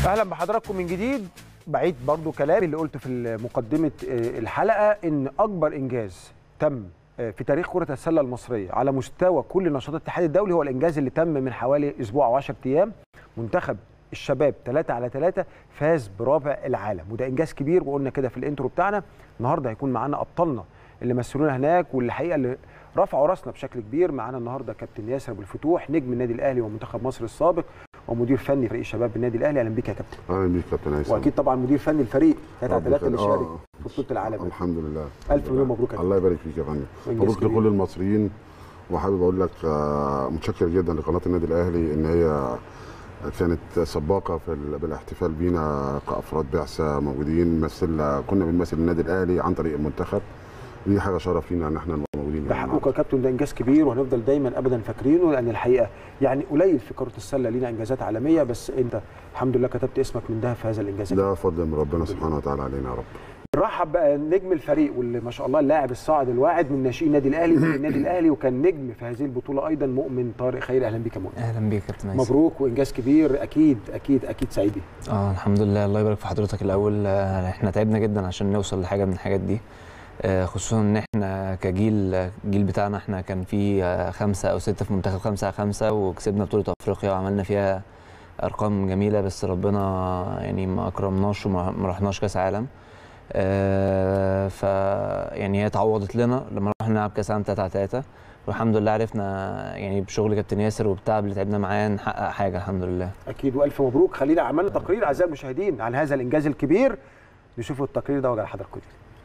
اهلا بحضراتكم من جديد بعيد برضو كلامي اللي قلته في مقدمه الحلقه ان اكبر انجاز تم في تاريخ كره السله المصريه على مستوى كل نشاطات الاتحاد الدولي هو الانجاز اللي تم من حوالي اسبوع او 10 ايام منتخب الشباب 3 على 3 فاز برابع العالم وده انجاز كبير وقلنا كده في الانترو بتاعنا النهارده هيكون معانا ابطالنا اللي مثلونا هناك واللي الحقيقه اللي رفعوا راسنا بشكل كبير معانا النهارده كابتن ياسر ابو الفتوح نجم النادي الاهلي ومنتخب مصر السابق ومدير فني فريق الشباب بالنادي الاهلي اهلا بيك يا كابتن اهلا بيك يا كابتن هيثم واكيد طبعا مدير فني الفريق 3 على 3 اللي آه. شارك في بطوله العالم الحمد لله الف مليون مبروك يا الله يبارك فيك يا فندم وإنجاز مبروك كبير. لكل المصريين وحابب اقول لك آه، متشكر جدا لقناه النادي الاهلي ان هي كانت سباقه في ال- بالاحتفال بينا كافراد بعثه موجودين مثل كنا بنمثل النادي الاهلي عن طريق المنتخب دي حاجه شرف لينا ان احنا نبقى موجودين ده هنا حقك يا كابتن ده انجاز كبير وهنفضل دايما ابدا فاكرينه لان الحقيقه يعني قليل في كره السله لينا انجازات عالميه بس انت الحمد لله كتبت اسمك من ده في هذا الانجاز ده فضل من ربنا سبحانه وتعالى علينا يا رب نرحب بقى نجم الفريق واللي ما شاء الله اللاعب الصاعد الواعد من ناشئين النادي الاهلي من النادي الاهلي وكان نجم في هذه البطوله ايضا مؤمن طارق خير اهلا بيك يا مؤمن اهلا بيك يا كابتن هيثم. مبروك وانجاز كبير اكيد اكيد اكيد سعيد بيه اه الحمد لله الله يبارك في حضرتك الاول آه، احنا تعبنا جدا عشان نوصل لحاجه من الحاجات دي آه، خصوصا ان احنا كجيل الجيل بتاعنا احنا كان في آه، خمسه او سته في منتخب خمسه على خمسه وكسبنا بطوله افريقيا وعملنا فيها ارقام جميله بس ربنا يعني ما اكرمناش وما ما رحناش كاس عالم آه، ف يعني هي اتعوضت لنا لما رحنا نلعب كاس عالم 3 على 3 والحمد لله عرفنا يعني بشغل كابتن ياسر والتعب اللي تعبنا معاه نحقق حاجه الحمد لله اكيد والف مبروك خلينا عملنا تقرير اعزائي المشاهدين عن هذا الانجاز الكبير نشوفوا التقرير ده وجع حضراتكم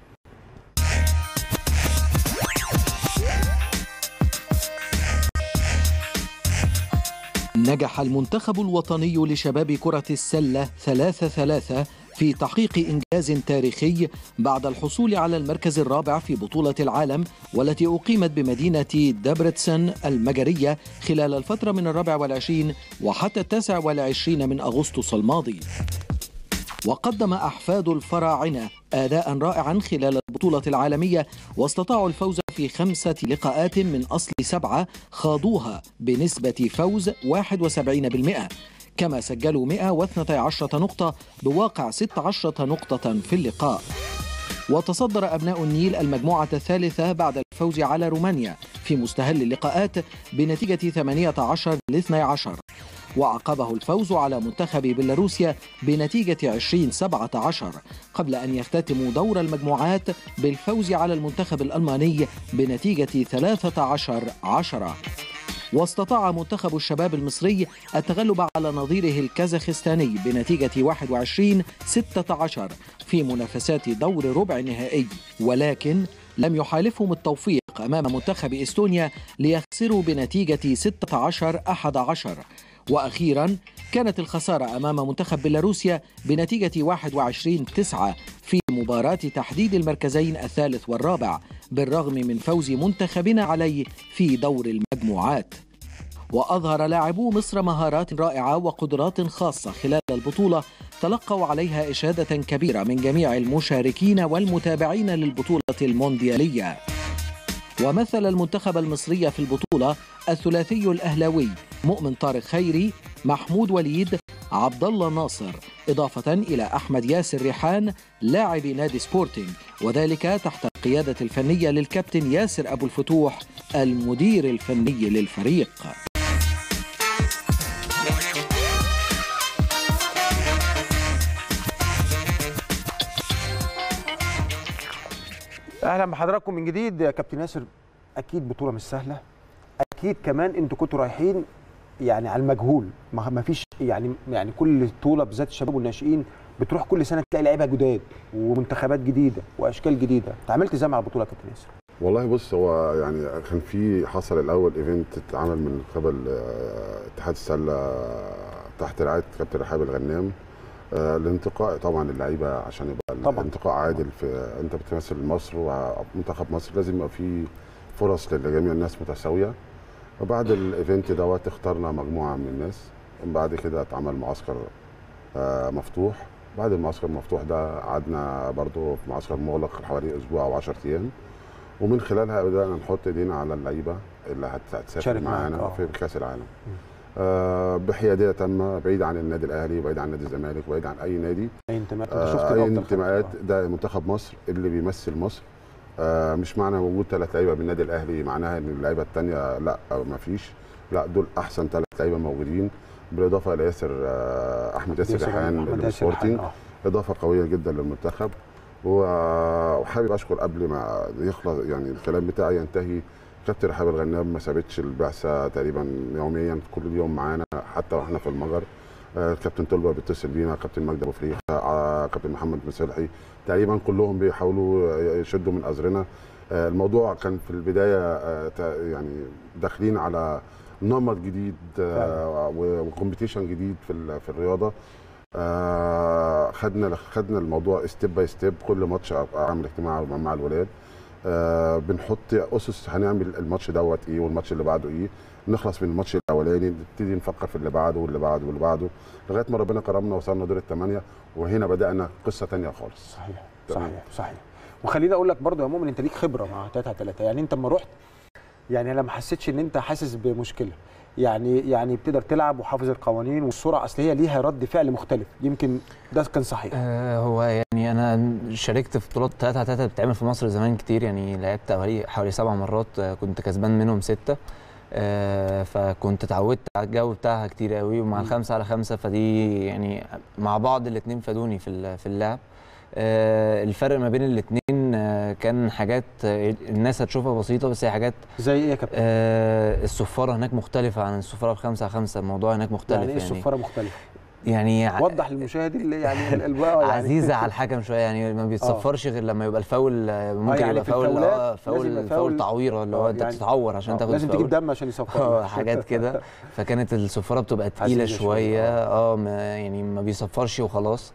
نجح المنتخب الوطني لشباب كرة السلة ثلاثة ثلاثة في تحقيق إنجاز تاريخي بعد الحصول على المركز الرابع في بطولة العالم والتي أقيمت بمدينة دبرتسن المجرية خلال الفترة من الرابع والعشرين وحتى التاسع والعشرين من أغسطس الماضي وقدم أحفاد الفراعنة أداء رائعا خلال البطولة العالمية واستطاعوا الفوز في خمسة لقاءات من أصل سبعة خاضوها بنسبة فوز 71% كما سجلوا 112 نقطة بواقع 16 نقطة في اللقاء وتصدر أبناء النيل المجموعة الثالثة بعد الفوز على رومانيا في مستهل اللقاءات بنتيجة 18 ل 12 وعقبه الفوز على منتخب بيلاروسيا بنتيجة 20 17 قبل أن يختتموا دور المجموعات بالفوز على المنتخب الألماني بنتيجة 13 10 واستطاع منتخب الشباب المصري التغلب على نظيره الكازاخستاني بنتيجة 21 16 في منافسات دور ربع النهائي ولكن لم يحالفهم التوفيق أمام منتخب إستونيا ليخسروا بنتيجة 16 11 وأخيرا كانت الخسارة أمام منتخب بيلاروسيا بنتيجة 21 9 في مباراة تحديد المركزين الثالث والرابع بالرغم من فوز منتخبنا عليه في دور المجموعات وأظهر لاعبو مصر مهارات رائعة وقدرات خاصة خلال البطولة تلقوا عليها إشادة كبيرة من جميع المشاركين والمتابعين للبطولة المونديالية ومثل المنتخب المصري في البطولة الثلاثي الأهلاوي مؤمن طارق خيري محمود وليد عبد الله ناصر إضافة إلى أحمد ياسر ريحان لاعب نادي سبورتينج وذلك تحت القيادة الفنية للكابتن ياسر أبو الفتوح المدير الفني للفريق اهلا بحضراتكم من جديد يا كابتن ياسر اكيد بطوله مش سهله اكيد كمان انتوا كنتوا رايحين يعني على المجهول ما ما فيش يعني يعني كل بطوله بالذات الشباب والناشئين بتروح كل سنه تلاقي لعيبه جداد ومنتخبات جديده واشكال جديده اتعاملت ازاي مع البطوله يا كابتن ياسر والله بص هو يعني كان في حصل الاول ايفنت اتعمل من قبل آه، اتحاد السله تحت رعايه كابتن رحاب الغنام آه، الانتقاء طبعا اللعيبه عشان يبقى طبعاً. الانتقاء عادل في انت بتمثل مصر ومنتخب مصر لازم يبقى في فرص لجميع الناس متساويه وبعد الايفنت دوت اخترنا مجموعه من الناس بعد كده اتعمل معسكر آه، مفتوح بعد المعسكر المفتوح ده قعدنا برضو في معسكر مغلق حوالي اسبوع او 10 ايام ومن خلالها بدانا نحط ايدينا على اللعيبه اللي هت- هتسافر تشارك معاك، معانا آه. في كاس العالم آه، بحياديه تامه بعيد عن النادي الاهلي وبعيد عن نادي الزمالك وبعيد عن اي نادي اي انتماءات انت آه، شفت اي الأفضل انتماءات خالص. ده منتخب مصر اللي بيمثل مصر آه، مش معنى وجود ثلاث لعيبه من النادي الاهلي معناها ان اللعيبه الثانيه لا ما فيش لا دول احسن ثلاث لعيبه موجودين بالاضافه الى ياسر آه، احمد ياسر ياسر ريحان أحمد اللي من ياسر ريحان، سبورتنج آه. اضافه قويه جدا للمنتخب و- وحابب اشكر قبل ما يخلص يعني الكلام بتاعي ينتهي كابتن رحاب الغنام ما سابتش البعثه تقريبا يوميا كل يوم معانا حتى واحنا في المجر آه، كابتن طلبه بيتصل بينا كابتن مجدي ابو فريخه آه، كابتن محمد مسلحي تقريبا كلهم بيحاولوا يشدوا من ازرنا آه، الموضوع كان في البدايه آه، تا- يعني داخلين على نمط جديد وكومبيتيشن جديد في ال- في الرياضه آه، خدنا خدنا الموضوع ستيب باي ستيب كل ماتش أبقى اعمل اجتماع مع- مع الولاد آه، بنحط اسس هنعمل الماتش دوت ايه والماتش اللي بعده ايه نخلص من الماتش الاولاني نبتدي نفكر في اللي بعده واللي بعده واللي بعده لغايه ما ربنا كرمنا وصلنا دور الثمانيه وهنا بدانا قصه تانية خالص صحيح تمام. صحيح صحيح وخليني اقول لك برضه يا مؤمن انت ليك خبره مع 3 3 يعني انت لما رحت يعني انا ما حسيتش ان انت حاسس بمشكله يعني يعني بتقدر تلعب وحافظ القوانين والسرعه اصل هي ليها رد فعل مختلف يمكن ده كان صحيح آه، هو يعني انا شاركت في بطولات 3 على 3 بتتعمل في مصر زمان كتير يعني لعبت حوالي حوالي سبع مرات آه، كنت كسبان منهم سته آه، فكنت اتعودت على الجو بتاعها كتير قوي ومع مم. الخمسه على خمسه فدي يعني مع بعض الاثنين فادوني في ال- في اللعب آه، الفرق ما بين الاثنين كان حاجات آه، الناس هتشوفها بسيطه بس هي حاجات زي ايه يا كابتن آه، الصفاره هناك مختلفه عن الصفاره بخمسة على خمسة الموضوع هناك مختلف يعني ايه يعني الصفاره مختلفه يعني ع- وضح للمشاهد اللي يعني ال- ال- يعني عزيزه على الحكم شويه يعني ما بيتصفرش غير لما يبقى الفاول آه، ممكن يعني يبقى في فاول الفاولات اه لازم فاول يبقى فاول فاول- تعويره اللي هو آه، انت يعني- بتتعور عشان آه، تاخد لازم الفاول. تجيب دم عشان يصفر اه حاجات كده فكانت الصفاره بتبقى تقيله عزيزة شوية، شويه اه ما- يعني ما بيصفرش وخلاص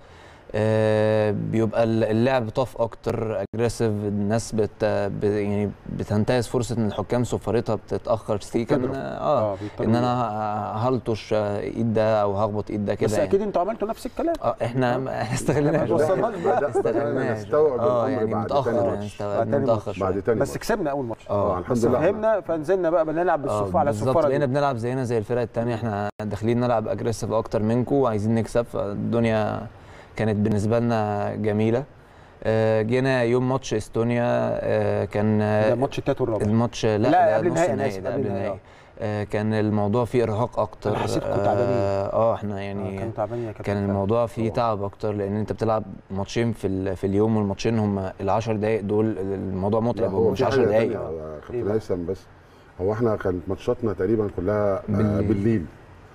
آه بيبقى ال- اللعب طاف اكتر اجريسيف الناس بت ب- يعني بتنتهز فرصه ان الحكام صفارتها بتتاخر سيكا تضرب. إن- اه بيضطروا ان انا هلطش ايد ده او هخبط ايد ده كده بس يعني. اكيد انتوا عملتوا نفس الكلام اه احنا ما استغلناش ما توصلناش بقى. بدأ- بدأنا استغلناش نستوعب اه الأمر يعني بعد متاخر تاني يعني ماتش. استوعبنا بعد تاني متاخر ماتش. شويه بعد تاني بس ماتش. كسبنا اول ماتش اه الحمد بس لله فهمنا فنزلنا بقى بنلعب بالصفاره على بالظبط الصفاره بقينا دي. بنلعب زينا زي الفرق التانية احنا داخلين نلعب اجريسيف اكتر منكم وعايزين نكسب فالدنيا كانت بالنسبه لنا جميله آه، جينا يوم ماتش استونيا آه، كان ده آه، ماتش التالت والرابع الماتش لا, لا، ده قبل نص النهائي، أنا النهائي آسف، ده قبل قبل النهائي، النهائي آه، كان الموضوع فيه ارهاق اكتر أنا حسيتكم تعبانين. اه آه، احنا آه، يعني كانوا تعبانين يا كابتن كان فعلا. الموضوع فيه طبعاً. تعب اكتر لان انت بتلعب ماتشين في ال- في اليوم والماتشين هم ال10 دقائق دول الموضوع لا، متعب هو هو مش في 10 حاجة دقائق تانية يا إيه كابتن بقى؟ هيثم بس هو احنا كانت ماتشاتنا تقريبا كلها بالليل, بالليل. بالليل.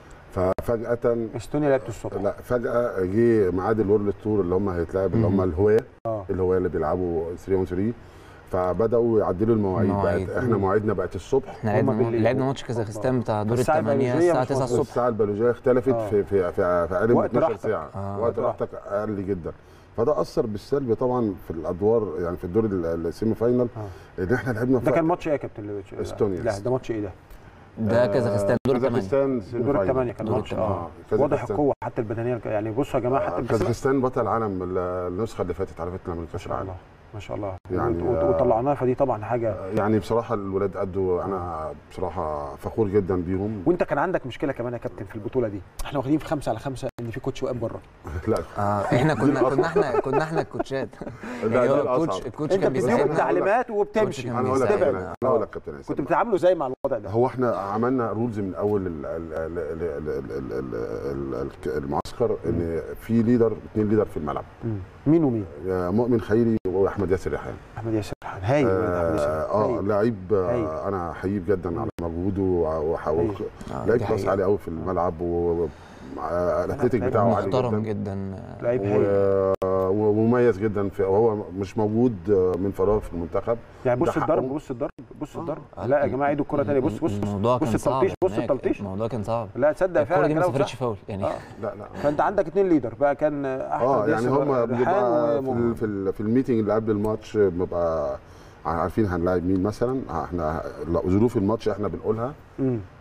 ففجأة استونيا لعبت الصبح لا فجأة جه ميعاد الورلد تور اللي هم هيتلعب اللي هم مم. الهواة اه الهواة اللي بيلعبوا 3 اون 3 فبدأوا يعدلوا المواعيد المواعيد. بقت احنا مواعيدنا بقت الصبح احنا هما لعبنا بالليل. لعبنا ماتش كازاخستان بتاع دور الساعة الثمانية البيولوجية الساعة مش 9 مظبوط. الصبح الساعة البيولوجية اختلفت آه. في في في, في اقل من وقت 12 راحتك. ساعة آه. وقت راحتك اقل جدا فده اثر بالسلب طبعا في الادوار يعني في الدور ال- السيمي فاينال آه. ان احنا لعبنا ده في كان ماتش ايه يا كابتن اللي بتش- استونيا. لا ده ماتش ايه ده؟ ده كازاخستان دور الثمانية كازاخستان سيمي دور فاينال. الثمانية كان دور ماتش الثمانية. اه كازاخستان. واضح القوة حتى البدنية يعني بصوا يا جماعة حتى البدنية كازاخستان بطل العالم ال- النسخه اللي فاتت على فكره من ما كاس شاء العالم الله ما شاء الله يعني، وت- آه، وطلعناها فدي طبعا حاجة يعني بصراحه الولاد ادوا انا بصراحه فخور جدا بيهم وانت كان عندك مشكلة كمان يا كابتن في البطولة دي احنا واخدين في خمسة على خمسة ان في كوتش واقف بره لا اه احنا كنا كنا احنا كنا احنا الكوتشات لا، يعني ده هو الأصعب. الكوتش الكوتش انت كان بتديهم بيساعدنا التعليمات وبتمشي كان انا اقول لك بيساعدنا. كابتن تبعد. انا اقول لك كابتن هيثم. كنت بتتعاملوا زي مع الوضع ده هو احنا عملنا رولز من اول ال- ال- ال- ال- ال- ال- ال- ال- ال- المعسكر ان في ليدر اثنين ليدر في الملعب مم. مين ومين؟ يا مؤمن خيري واحمد ياسر ريحان احمد ياسر ريحان هايل ولد أحمد ياسر ريحان. اه هايل. لعيب هايل. آه، انا حقيقي جدا على مجهوده وح- هايل. آه، لعيب دي كلاس حقيقة. عالي قوي في الملعب و آه، الاتليتيك لعيب بتاعه عالي محترم جدا جدا لعيب هايل و- ومميز جدا في وهو مش موجود من فراغ في المنتخب يعني بص ده الضرب حقه. بص الضرب بص آه. الضرب لا يا جماعه عيدوا الكره تاني بص بص الموضوع بص كان صعب التلطيش بص هناك. التلطيش الموضوع كان صعب لا تصدق الكوره فعلا دي ما كلامك سافرتش صح فاول يعني آه. لا لا فانت عندك اثنين ليدر بقى كان احمد اه يعني ياسر هم ريحان بيبقى في, ومؤمن. ال- في, ال- في الميتنج اللي قبل الماتش بنبقى عارفين هنلاعب مين مثلا احنا لا، ظروف الماتش احنا بنقولها مم.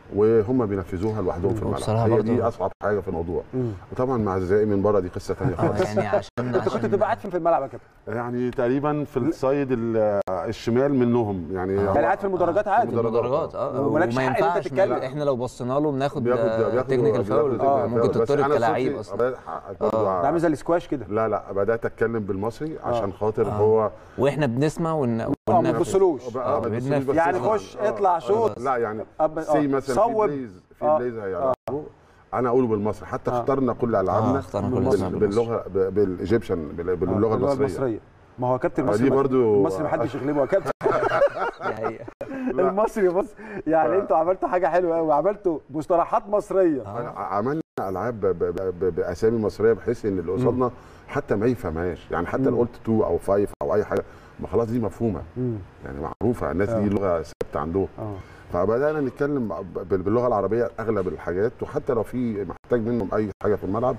وهم بينفذوها لوحدهم في الملعب وبصراحة هي برضو- دي اصعب حاجه في الموضوع مم. وطبعا مع الزائق من بره دي قصه ثانيه اه خالص يعني عشان انت كنت عشان بتبقى قاعد فين في الملعب يا كابتن؟ يعني تقريبا في السايد ال- الشمال منهم يعني آه. هو- يعني قاعد في المدرجات عادي المدرجات. المدرجات اه ومالكش وما حق إن أنت ينفعش تتكلم. احنا لو بصينا له بناخد بياخد بياخد تكنيكال فاول بياخد آه، ممكن بس تطرد أنا كلاعب صوتي اصلا بدأت برضو ده عامل زي السكواش كده لا لا بدات اتكلم بالمصري عشان خاطر آه. هو واحنا بنسمع ون... اه ما وننفذ. تبصلوش آه، آه، ما تبصليش بننفذ. بس يعني اسمع. خش آه، اطلع آه، شوط لا يعني أب- سي آه، مثلا صوب. في بليز في آه. بليز هيلعبوا انا اقوله بالمصري حتى آه. اخترنا كل اه العابنا اخترنا كل بالمصري. اسمها بال- بالمصري. باللغه ب- بالايجيبشن بال- باللغه المصريه ما هو كابتن آه، المصري دي ما- برضو- المصري ما حدش يغلبه يا كابتن دي حقيقة. لا. المصري بص يعني ف- انتوا عملتوا حاجه حلوه قوي عملتوا مصطلحات مصريه آه. عملنا العاب ب- ب- ب- باسامي مصريه بحيث ان اللي قصادنا حتى ما يفهمهاش يعني حتى لو مم. قلت 2 او 5 او اي حاجه ما خلاص دي مفهومه مم. يعني معروفه الناس آه. دي لغه ثابته عندهم اه فبدانا نتكلم ب- باللغه العربيه اغلب الحاجات وحتى لو في محتاج منهم اي حاجه في الملعب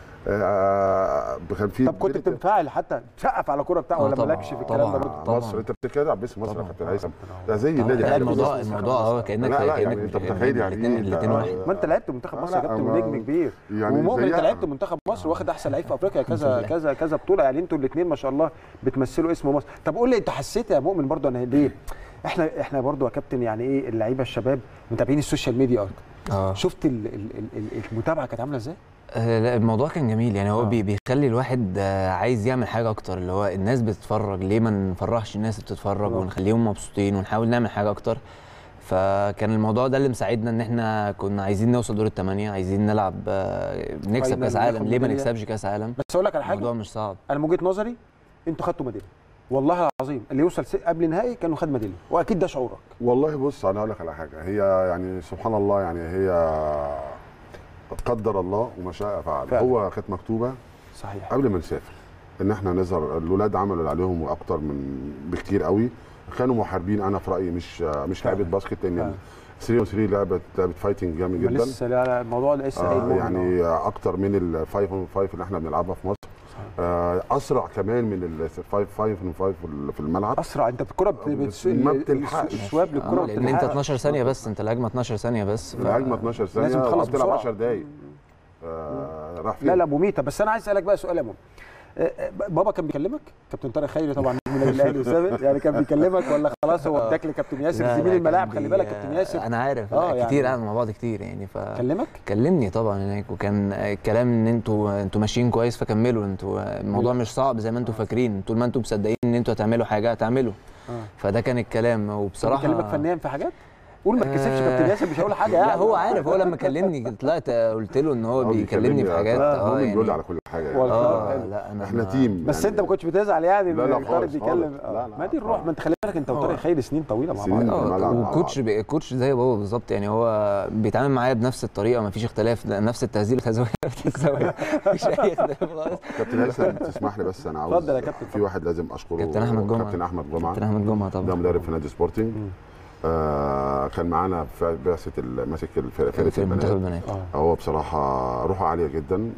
آه، كان في طب كنت بتنفعل حتى تسقف على الكوره بتاعه آه ولا طبعا، مالكش في الكلام ده طبعا. برضه؟ طبعا. مصر انت بتتكلم باسم مصر يا طبعا. كابتن هيثم ده زي طبعا. النادي لا الأهلي. الموضوع بالظبط. الموضوع اه كانك لا، لا، كانك يعني أنت متخيل يعني الاثنين إيه؟ الاثنين واحد ما انت لعبت منتخب آه، مصر يا لا، كابتن ما- ونجم كبير يعني ومؤمن انت زيها. لعبت منتخب مصر واخد احسن لعيب في افريقيا كذا كذا كذا بطوله يعني انتوا الاثنين ما شاء الله بتمثلوا اسم مصر طب قول لي انت حسيت يا مؤمن برضه انا ليه احنا احنا برضه يا كابتن يعني ايه اللعيبه الشباب متابعين السوشيال ميديا اكتر اه شفت ال ال ال ال المتابعه كانت عامله ازاي آه، لا الموضوع كان جميل يعني هو آه. بي- بيخلي الواحد آه، عايز يعمل حاجه اكتر اللي هو الناس بتتفرج ليه ما نفرحش الناس اللي بتتفرج آه. ونخليهم مبسوطين ونحاول نعمل حاجه اكتر فكان الموضوع ده اللي مساعدنا ان احنا كنا عايزين نوصل دور الثمانيه عايزين نلعب آه، نكسب فاينل كاس عالم وناخد ليه ما ميدالية. نكسبش كاس عالم بس اقول لك على حاجه الموضوع مش صعب انا من وجهه نظري انتوا خدتوا ميداليه والله العظيم اللي يوصل س- قبل نهائي كانوا خد ميداليه واكيد ده شعورك والله بص انا اقول لك على حاجه هي يعني سبحان الله يعني هي قدر الله وما شاء فعل فعلا. هو كانت مكتوبه صحيح قبل ما نسافر ان احنا نظهر الاولاد عملوا اللي عليهم واكتر من بكتير قوي كانوا محاربين انا في رايي مش مش فعلا. لعيبه باسكت فعلا. لان 3 اون 3 لعبه لعبه فايتنج جامد ما جدا لسه لا لا الموضوع ده لسه قايل آه مؤمن. يعني اكتر من ال 5 اون 5 اللي احنا بنلعبها في مصر صحيح. آه اسرع كمان من ال 5 5 اون 5 في الملعب اسرع انت الكره بت... بت... ما بتلحقش. الشواب للكره آه، لان انت بتلحقش. 12 ثانيه بس انت الهجمه 12 ثانيه بس ف... الهجمه 12 ثانيه لازم تخلص بتلعب بسرعة. 10 دقايق آه راح فين لا لا مميته بس انا عايز اسالك بقى سؤال يا مؤمن آه، آه، بابا كان بيكلمك كابتن طارق خيري طبعا نجم النادي الاهلي والسابق يعني كان بيكلمك ولا خلاص هو اداك لكابتن ياسر لا، زميل لا، الملاعب كان خلي بي- بالك كابتن ياسر انا عارف آه، آه يعني- كتير قعدنا مع بعض كتير يعني ف كلمك كلمني طبعا هناك وكان الكلام ان انتوا انتوا ماشيين كويس فكملوا انتوا الموضوع مش صعب زي ما انتوا فاكرين طول ما انتوا مصدقين ان انتوا هتعملوا حاجه هتعملوا اه فده كان الكلام وبصراحه بيكلمك فنيا في حاجات قول ما تكسفش آه، كابتن ياسر مش هقول حاجه يعني لا هو عارف هو لما كلمني طلعت قلت له ان هو هو بيكلمني في حاجات اه اه بيقول يعني على كل حاجه هو يعني. اه حلو. لا انا احنا ما- تيم بس يعني. انت ما كنتش بتزعل يعني لا، لا إن طارق خالص، بيتكلم خالص. آه. لا، لا، ما دي الروح خالص. ما انت خلي بالك انت هو- وطارق خيري سنين طويله مع سنين. بعض في الملعب اه مع وكوتش بي- الكوتش زي بابا بالظبط يعني هو بيتعامل معايا بنفس الطريقه ما فيش اختلاف ده نفس التهذيب التزوير التزوير مفيش اي اختلاف خالص كابتن هيثم تسمح لي بس انا عاوز اتفضل يا كابتن، في واحد لازم اشكره كابتن أحمد جمعة. كابتن احمد جمعه كابتن احمد جمعه ده طبعا مدرب في نادي سبورتنج مم. آه كان معانا في بعثه ال- ماسك الفرقه فرقه في منتخب البنات البنات اه هو بصراحه روحه عاليه جدا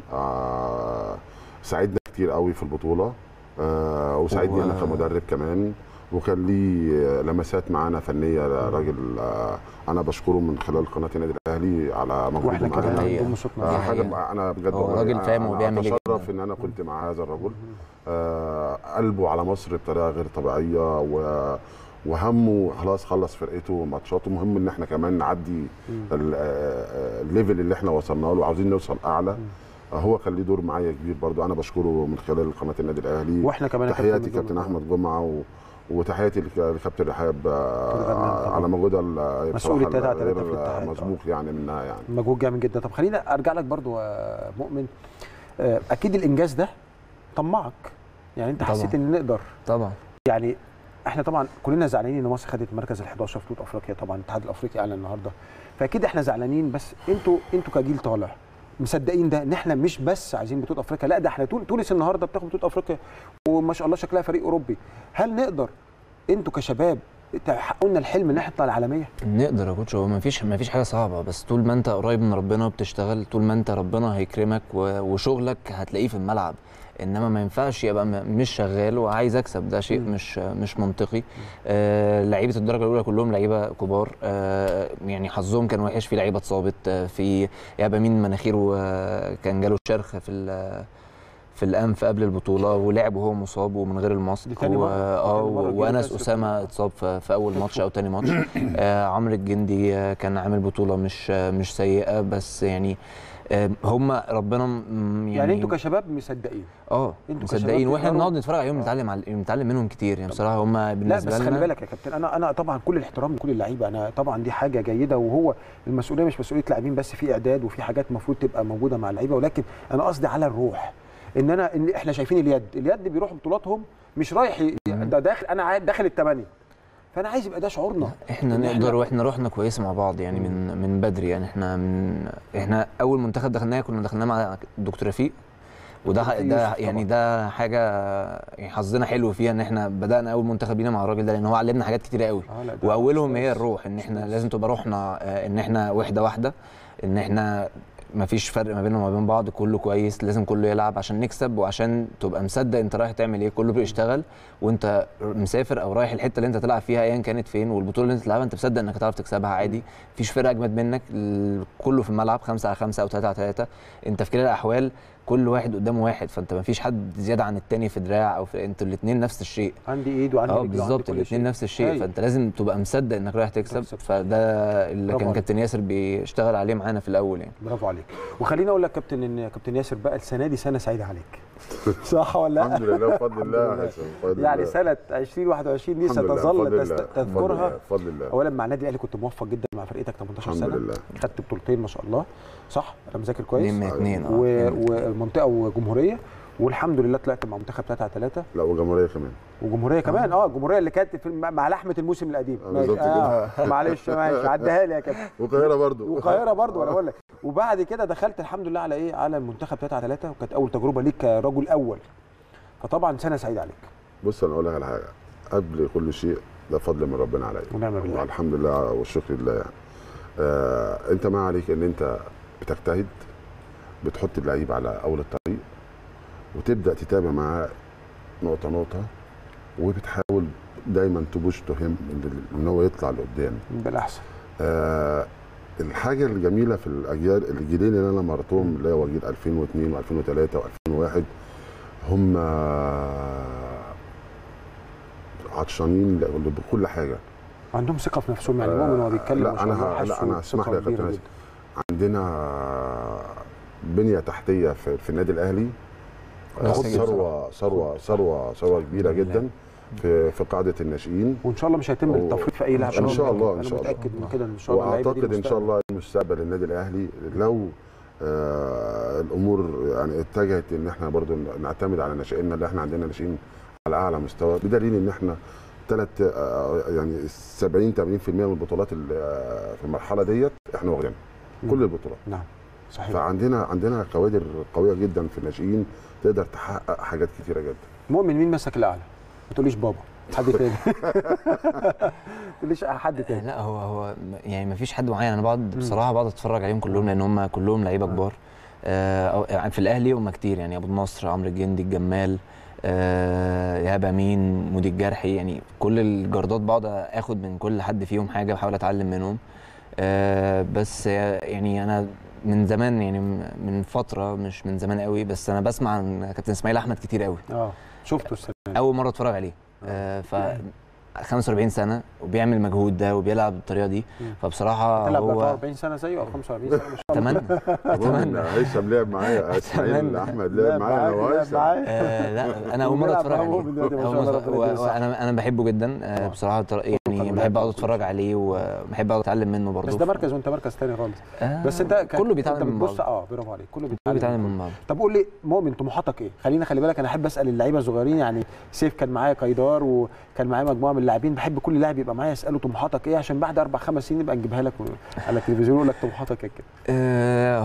آه ساعدنا كتير قوي في البطوله آه وساعدني و- انا كمدرب كمان وكان ليه لمسات معانا فنيه راجل آه انا بشكره من خلال قناه النادي الاهلي على مجهوده واحنا كمان معانا حقيقة. ضم صوتنا آه دي حاجه حقيقة. انا بجد هو والله راجل أنا- فاهم هو أنا بيعمل إيه اتشرف جداً. ان انا كنت مع هذا الرجل آه قلبه على مصر بطريقه غير طبيعيه و وهمه خلاص خلص فرقته وماتشاته مهم ان احنا كمان نعدي ال- آه، الليفل اللي احنا وصلنا له عاوزين نوصل اعلى آه، هو كان ليه دور معايا كبير برضو انا بشكره من خلال قناه النادي الاهلي واحنا كمان يا تحياتي كابتن كابتن احمد جمعه و... وتحياتي لك- لكابتن رحاب آه، غنام طبعاً. على مجهودها ال- مسؤول بصراحة التلاتة على تلاتة في غير الاتحاد. مسبوق يعني منها يعني مجهود جامد جدا طب خلينا ارجع لك برضو يا مؤمن آه، اكيد الانجاز ده طمعك يعني انت طبعاً. حسيت ان نقدر طبعا يعني احنا طبعا كلنا زعلانين ان مصر خدت المركز ال 11 في بطوله افريقيا طبعا الاتحاد الافريقي اعلن النهارده فاكيد احنا زعلانين بس انتوا انتوا كجيل طالع مصدقين ده ان احنا مش بس عايزين بطوله افريقيا لا ده احنا تون- تونس النهارده بتاخد بطوله افريقيا وما شاء الله شكلها فريق اوروبي هل نقدر انتوا كشباب تحققوا لنا الحلم ان احنا نطلع العالميه نقدر يا كوتش هو مفيش مفيش حاجه صعبه بس طول ما انت قريب من ربنا وبتشتغل طول ما انت ربنا هيكرمك و- وشغلك هتلاقيه في الملعب انما ما ينفعش يبقى م- مش شغال وعايز اكسب ده شيء مم. مش مش منطقي آه لعيبه الدرجه الاولى كلهم لعيبه كبار آه يعني حظهم كان وحش في لعيبه اتصابت آه في يابا مين مناخيره آه كان جاله شرخ في ال- في الانف قبل البطوله ولعب وهو مصاب ومن غير الماسك دي تاني و- مرة. اه تاني مرة و- جيله وانس كاس اسامه اتصاب في في اول ماتش او تاني ماتش آه عمرو الجندي آه كان عامل بطوله مش آه مش سيئه بس يعني آه هم ربنا م- يعني, يعني, انتوا كشباب مصدقين اه انتوا كشباب مصدقين واحنا تقدروا- بنقعد نتفرج عليهم نتعلم على نتعلم منهم كتير يعني بصراحه هم لا بالنسبه بس لنا خلي بالك يا كابتن انا انا طبعا كل الاحترام لكل اللعيبه انا طبعا دي حاجه جيده وهو المسؤوليه مش مسؤوليه لاعبين بس في اعداد وفي حاجات المفروض تبقى موجوده مع اللعيبه ولكن انا قصدي على الروح ان انا ان احنا شايفين اليد اليد بيروحوا بطولاتهم مش رايح ي- ده داخل انا عا- داخل الثمانيه فانا عايز يبقى ده شعورنا احنا إن نقدر واحنا روحنا كويسه مع بعض يعني من من بدري يعني احنا من احنا اول منتخب دخلناه كنا دخلناه مع دكتور رفيق وده دكتور ده يوسف يعني طبعاً. ده حاجه يعني حظنا حلو فيها ان احنا بدانا اول منتخب لينا مع الراجل ده لان هو علمنا حاجات كتيره قوي آه لا، ده واولهم هي أستاذ. الروح ان احنا لازم تبقى روحنا آه، ان احنا وحده واحده ان احنا ما فيش فرق ما بيننا وما بين بعض كله كويس لازم كله يلعب عشان نكسب وعشان تبقى مصدق انت رايح تعمل ايه كله بيشتغل وانت مسافر او رايح الحته اللي انت تلعب فيها ايا كانت فين والبطوله اللي انت تلعبها انت مصدق انك هتعرف تكسبها عادي مفيش فرقه اجمد منك ال- كله في الملعب خمسة على خمسة او ثلاثة على ثلاثة انت في كلا الاحوال كل واحد قدامه واحد فانت مفيش حد زياده عن التاني في دراع او في انتوا الاثنين نفس الشيء عندي ايد وعندي اه رجل وعندي بالظبط كل الاثنين شيء. نفس الشيء هايل. فانت لازم تبقى مصدق انك رايح تكسب تكسب. فده اللي برافو كان عليك. كابتن ياسر بيشتغل عليه معانا في الاول يعني برافو عليك وخليني اقول لك كابتن ان كابتن ياسر بقى السنه دي سنه سعيده عليك صح ولا لا؟ الحمد لله بفضل الله الحمد لله. يا حسن بفضل يعني الله. سنه 2021 دي الحمد لله، ستظل بفضل تست- الله، بفضل تذكرها الله، بفضل الله اولا مع النادي الاهلي كنت موفق جدا مع فرقتك 18 الحمد سنه لله خدت بطولتين ما شاء الله صح انا مذاكر كويس اتنين من اتنين اه و- اتنين من اتنين. ومنطقه وجمهوريه والحمد لله طلعت مع منتخب 3 على 3 لا وجمهوريه كمان وجمهوريه كمان اه الجمهوريه اللي كانت في الم- مع لحمه الموسم القديم آه، ماشي. بالظبط آه معلش ماشي عدها لي يا كابتن والقاهره برضو والقاهره برضو انا بقول لك وبعد كده دخلت الحمد لله على ايه على المنتخب 3 على 3 وكانت اول تجربه ليك كرجل اول فطبعا سنه سعيده عليك بص انا اقول لك على حاجه قبل كل شيء ده فضل من ربنا عليا ونعم بالله الحمد لله والشكر لله يعني آه انت ما عليك ان انت بتجتهد بتحط اللعيب على اول الطريق وتبدا تتابع معاه نقطه نقطه وبتحاول دايما تبوش تهم ان هو يطلع لقدام بالاحسن آه الحاجه الجميله في الاجيال الجيلين اللي انا مرتهم اللي هو جيل 2002 و2003 و2001 هم عطشانين ل- بكل حاجه عندهم ثقه في نفسهم يعني مؤمن وهو بيتكلم لا، ما شاء أنا الله ه- لا، حاسه أنا هسمح ثقة لي يا كبيرة كابتن جدا. عندنا بنيه تحتيه في, في النادي الاهلي كويس جدا. ثروه ثروه ثروه ثروه كبيره الحمد لله. جدا في في قاعده الناشئين وان شاء الله مش هيتم و- التفريط في اي لاعب إن شاء الله، إن انا شاء الله. متاكد من كده ان شاء الله اللعيبة دي واعتقد ان شاء المستقبل. الله مستقبل النادي الاهلي لو آه الامور يعني اتجهت ان احنا برضو نعتمد على ناشئيننا اللي احنا عندنا ناشئين على اعلى مستوى بدليل ان احنا ثلاث يعني 70 80% من البطولات اللي آه، في المرحله ديت احنا واخدينها كل البطولات نعم صحيح فعندنا عندنا كوادر قويه جدا في الناشئين تقدر تحقق حاجات كتيره جدا مؤمن مين مسك الاعلى ما تقوليش بابا حد تاني ما تقوليش حد تاني لا هو هو يعني ما فيش حد معين انا بقعد بصراحه بقعد اتفرج عليهم كلهم لان هم كلهم لعيبه كبار آه أو- يعني في الاهلي هم كتير يعني ابو النصر عمرو الجندي الجمال آه ايهاب امين مودي الجرحي يعني كل الجردات بقعد اخد من كل حد فيهم حاجه بحاول اتعلم منهم آه بس يعني انا من زمان يعني من فتره مش من زمان قوي بس انا بسمع عن كابتن اسماعيل احمد كتير قوي اه شفته السنه دي. اول مره اتفرج عليه آه ف 45 سنه وبيعمل المجهود ده وبيلعب بالطريقه دي مم. فبصراحه تلعب هو 44 سنه زيه او 45 سنه ما شاء الله اتمنى اتمنى اتمنى هيثم لعب معايا اسماعيل أتمنى. احمد لعب معايا انا لعب وهيثم معايا آه لا انا اول مره وبيلعب اتفرج معاهم عليه دلوقتي ما شاء أول الله مرة- ربنا و- يديله الصحة. وانا انا بحبه جدا آه طبعا. بصراحه تر- طبعا يعني لاعب بحب اقعد كويس. اتفرج عليه وبحب اقعد اتعلم منه برضه بس ده مركز وانت مركز تاني خالص آه بس انت ك- كله بيتعلم انت من بتبص بعض اه برافو عليك كله كله بيتعلم بيتعلم من من بعض طب قول لي مؤمن طموحاتك ايه؟ خلينا خلي بالك انا احب اسال اللعيبه الصغيرين يعني سيف كان معايا قيدار وكان معايا مجموعه من اللاعبين بحب كل لاعب يبقى معايا اساله طموحاتك ايه عشان بعد اربع خمس سنين نبقى نجيبها لك على التلفزيون يقول لك طموحاتك ايه كده آه هو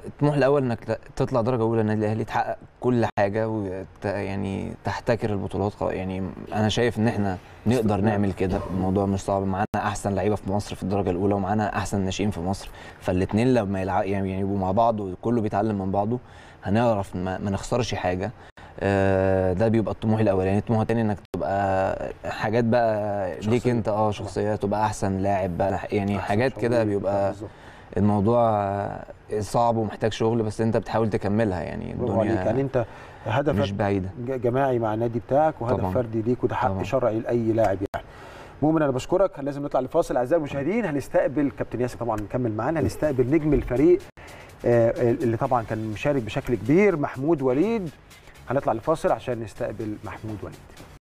الطموح الاول انك ت- تطلع درجه اولى النادي الاهلي تحقق كل حاجه وت يعني تحتكر البطولات خ- يعني انا شايف ان احنا نقدر نعمل كده الموضوع مش صعب معانا احسن لعيبه في مصر في الدرجه الاولى ومعانا احسن ناشئين في مصر فالاثنين لما يلعب يعني يبقوا مع بعض وكله بيتعلم من بعضه هنعرف ما, ما نخسرش حاجه آه، ده بيبقى الطموح الاولاني الطموح التاني انك تبقى حاجات بقى ليك شخصية. انت اه شخصيه تبقى احسن لاعب بقى يعني أحسن حاجات كده شغل. بيبقى بالظبط. الموضوع صعب ومحتاج شغل بس انت بتحاول تكملها يعني برافو عليك يعني الدنيا انت هدفك مش بعيده ج- جماعي مع النادي بتاعك وهدف طبعاً. فردي ليك وده حق طبعاً. شرعي لاي لاعب يعني مؤمن انا بشكرك لازم نطلع لفاصل اعزائي المشاهدين هنستقبل كابتن ياسر طبعا نكمل معانا هنستقبل نجم الفريق آه، اللي طبعا كان مشارك بشكل كبير محمود وليد هنطلع لفاصل عشان نستقبل محمود وليد